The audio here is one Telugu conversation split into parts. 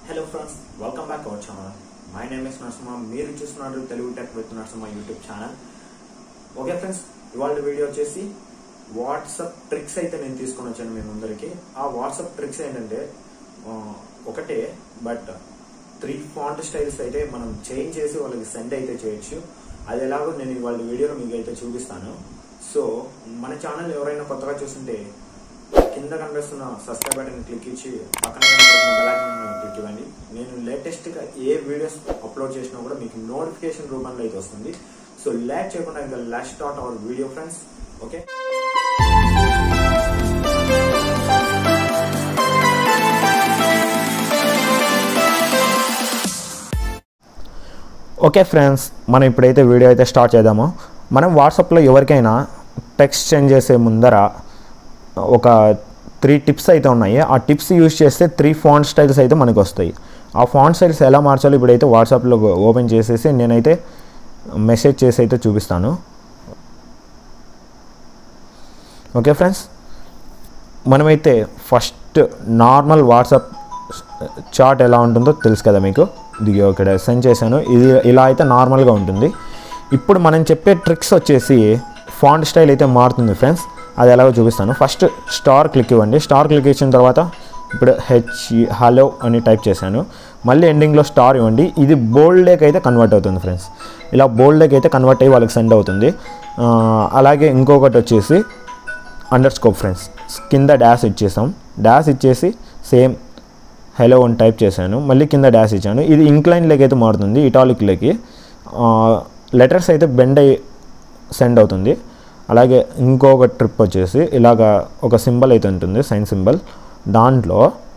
hello friends welcome back our channel my name is Narasimha మీరు చూస్తున్నారు Telugu tech with Narasimha YouTube channel okay friends ఇవాళ వీడియో వచ్చేసి వాట్సాప్ ట్రిక్స్ అయితే నేను తీసుకొని వచ్చాను మీ ముందరికి ఆ వాట్సాప్ ట్రిక్స్ ఏంటంటే ఆ, ఒకటే బట్ త్రీ ఫాంట్ స్టైల్స్ అయితే మనం చేంజ్ చేసి వాళ్ళకి సెండ్ అయితే చేయొచ్చు అది ఎలాగో నేను ఇవాళ వీడియోలో మీకు అయితే చూపిస్తాను సో మన ఛానల్ ఎవరైనా కొత్తగా చూస్తుంటే కింద కనిపిస్తున్న సబ్స్క్రైబ్ బటన్ క్లిక్ ఇచ్చి పక్కన కనిపిస్తున్న బెల్ ఐకాన్ క్లిక్ ఇవ్వండి నేను లేటెస్ట్ గా ఏ వీడియోస్ అప్లోడ్ చేసినా కూడా మీకు నోటిఫికేషన్ రూపంలో అయితే వస్తుంది సో లేట్ చేయకుండా ఇంకా let start our video friends okay okay friends మనం ఇప్పుడైతే వీడియో అయితే స్టార్ట్ చేద్దాము మనం వాట్సాప్లో ఎవరికైనా టెక్స్ట్ సెండ్ చేసే ముందర ఒక త్రీ టిప్స్ అయితే ఉన్నాయి ఆ టిప్స్ యూజ్ చేస్తే త్రీ ఫాంట్ స్టైల్స్ అయితే మనకు వస్తాయి ఆ ఫాంట్ స్టైల్స్ ఎలా మార్చాలో ఇప్పుడైతే వాట్సాప్లో ఓపెన్ చేసేసి నేనైతే మెసేజ్ చేసి అయితే చూపిస్తాను ఓకే ఫ్రెండ్స్ మనమైతే ఫస్ట్ నార్మల్ వాట్సాప్ చాట్ ఎలా ఉంటుందో తెలుసు కదా మీకు ఇది ఇక్కడ సెండ్ చేశాను ఇది ఇలా అయితే నార్మల్గా ఉంటుంది ఇప్పుడు మనం చెప్పే ట్రిక్స్ వచ్చేసి ఫాంట్ స్టైల్ అయితే మారుతుంది ఫ్రెండ్స్ అది ఎలాగో చూపిస్తాను ఫస్ట్ స్టార్ క్లిక్ ఇవ్వండి స్టార్ క్లిక్ ఇచ్చిన తర్వాత ఇప్పుడు హెచ్ హలో అని టైప్ చేశాను మళ్ళీ ఎండింగ్లో స్టార్ ఇవ్వండి ఇది బోల్డ్కి అయితే కన్వర్ట్ అవుతుంది ఫ్రెండ్స్ ఇలా బోల్డ్కి అయితే కన్వర్ట్ అయ్యి వాళ్ళకి సెండ్ అవుతుంది ఆ, అలాగే ఇంకొకటి వచ్చేసి అండర్ స్కోప్ ఫ్రెండ్స్ కింద డాష్ ఇచ్చేసాం డాష్ ఇచ్చేసి సేమ్ హలో అని టైప్ చేశాను మళ్ళీ కింద డాష్ ఇచ్చాను ఇది ఇంక్లైన్ లెక్ అయితే మారుతుంది ఇటాలిక్ లెక్కి లెటర్స్ అయితే బెండ్ అయ్యి సెండ్ అవుతుంది అలాగే ఇంకొక ట్రిప్ వచ్చేసి ఇలాగా ఒక సింబల్ అయితే ఉంటుంది సైన్ సింబల్ దాంట్లో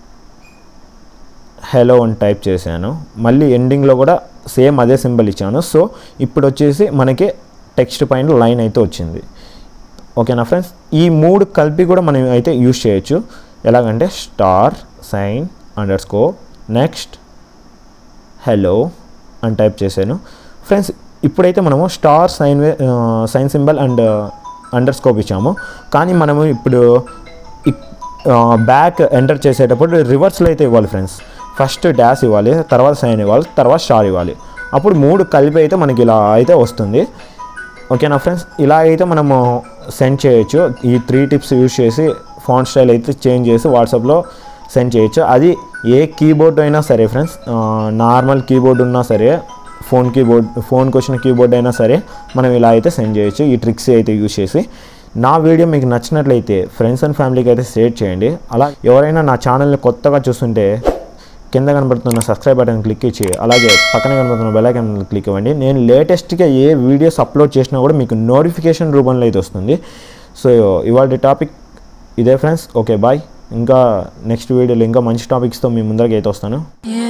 హలో అని టైప్ చేశాను మళ్ళీ ఎండింగ్లో కూడా సేమ్ అదే సింబల్ ఇచ్చాను సో ఇప్పుడు వచ్చేసి మనకి టెక్స్ట్ పైన లైన్ అయితే వచ్చింది ఓకేనా ఫ్రెండ్స్ ఈ మూడు కలిపి కూడా మనం అయితే యూజ్ చేయొచ్చు ఎలాగంటే star sign underscore next hello అని టైప్ చేశాను ఫ్రెండ్స్ ఇప్పుడైతే మనము star sign sign symbol and underscore ఇచ్చాము కానీ మనము ఇప్పుడు బ్యాక్ ఎంటర్ చేసేటప్పుడు రివర్స్లో అయితే ఇవ్వాలి ఫ్రెండ్స్ ఫస్ట్ డాష్ ఇవ్వాలి తర్వాత సైన్ ఇవ్వాలి తర్వాత స్టార్ ఇవ్వాలి అప్పుడు మూడు కలిపి అయితే మనకి ఇలా అయితే వస్తుంది ఓకేనా ఫ్రెండ్స్ ఇలా అయితే మనము సెండ్ చేయొచ్చు ఈ త్రీ టిప్స్ యూజ్ చేసి ఫాంట్ స్టైల్ అయితే చేంజ్ చేసి వాట్సాప్లో సెండ్ చేయొచ్చు అది ఏ కీబోర్డ్ అయినా సరే ఫ్రెండ్స్ నార్మల్ కీబోర్డ్ ఉన్నా సరే ఫోన్ కీబోర్డ్ ఫోన్కి వచ్చిన కీబోర్డ్ అయినా సరే మనం ఇలా అయితే సెండ్ చేయొచ్చు ఈ ట్రిక్స్ అయితే యూజ్ చేసి నా వీడియో మీకు నచ్చినట్లయితే ఫ్రెండ్స్ అండ్ ఫ్యామిలీకి అయితే షేర్ చేయండి అలా ఎవరైనా నా ఛానల్ని కొత్తగా చూస్తుంటే కింద కనబడుతున్న సబ్స్క్రైబ్ బటన్ క్లిక్ ఇచ్చి అలాగే పక్కన కనబడుతున్న బెల్ ఐకాన్ క్లిక్ ఇవ్వండి నేను లేటెస్ట్గా ఏ వీడియోస్ అప్లోడ్ చేసినా కూడా మీకు నోటిఫికేషన్ రూపంలో అయితే వస్తుంది సో ఇవాళ టాపిక్ ఇదే ఫ్రెండ్స్ ఓకే బాయ్ ఇంకా నెక్స్ట్ వీడియోలో ఇంకా మంచి టాపిక్స్తో మీ ముందరకి అయితే వస్తాను You